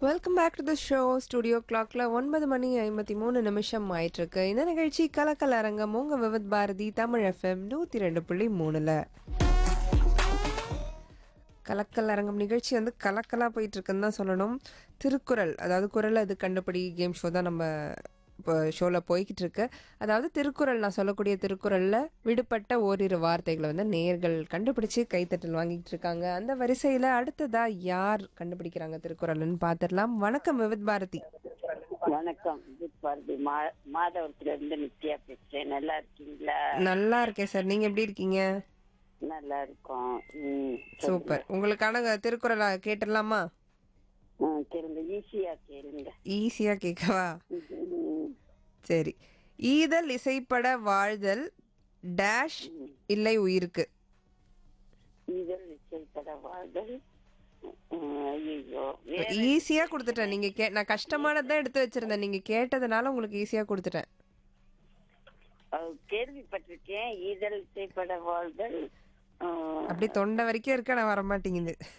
welcome back to the show studio கிளாக்ல ஒன்பது மணி ஐம்பத்தி மூணு நிமிஷம் ஆயிட்டிருக்கு இந்த நிகழ்ச்சி கலக்கல் அரங்கம் உங்க விவத் பாரதி தமிழ் எஃப்எம் நூற்றி ரெண்டு புள்ளி மூணுல கலக்கல் அரங்கம் நிகழ்ச்சி வந்து கலக்கலாக போயிட்டு இருக்குன்னு தான் சொல்லணும் திருக்குறள் அதாவது குரல் அது கண்டுபிடி கேம் ஷோ தான் நம்ம இப்போ ஷோவில் போய்கிட்டு இருக்கு அதாவது திருக்குறள் நான் சொல்லக்கூடிய திருக்குறளில் விடுபட்ட ஓரிரு வார்த்தைகளை வந்து நேர்கள் கண்டுபிடிச்சு கைத்தட்டல் வாங்கிட்டு இருக்காங்க அந்த வரிசையில் அடுத்ததா யார் கண்டுபிடிக்கிறாங்க திருக்குறள்னு பார்த்துடலாம் வணக்கம் விவித் பாரதி வணக்கம் வித் பாரதி மா மாதவரத்துல இருந்து நித்யா பேசுறேன் நல்லா இருக்கீங்களா நல்லா இருக்கேன் சார் நீங்கள் எப்படி இருக்கீங்க நல்லா இருக்கோம் ம் சூப்பர் உங்களுக்கான திருக்குறளை கேட்டுடலாமா ஆ, கேளுங்க ஈஸியா கேளுங்க ஈஸியாக கேட்கவா ம், சரி ஈதல் இசைப்பட வாழ்தல் டேஷ் இல்லை உயிருக்கு இதழ் இசைப்பட வாழ்தல் ஐயோ ஈஸியா கொடுத்துட்டேன் நீங்க கே நான் கஷ்டமானதான் எடுத்து வச்சிருந்தேன் நீங்க கேட்டதுனால உங்களுக்கு ஈஸியா கொடுத்துட்டேன் கேள்விப்பட்டிருக்கேன் இதழ் இசைப்பட வாழ்தல் ஆ, அப்படி தொண்டை வரைக்கும் இருக்க நான் வர மாட்டேங்குது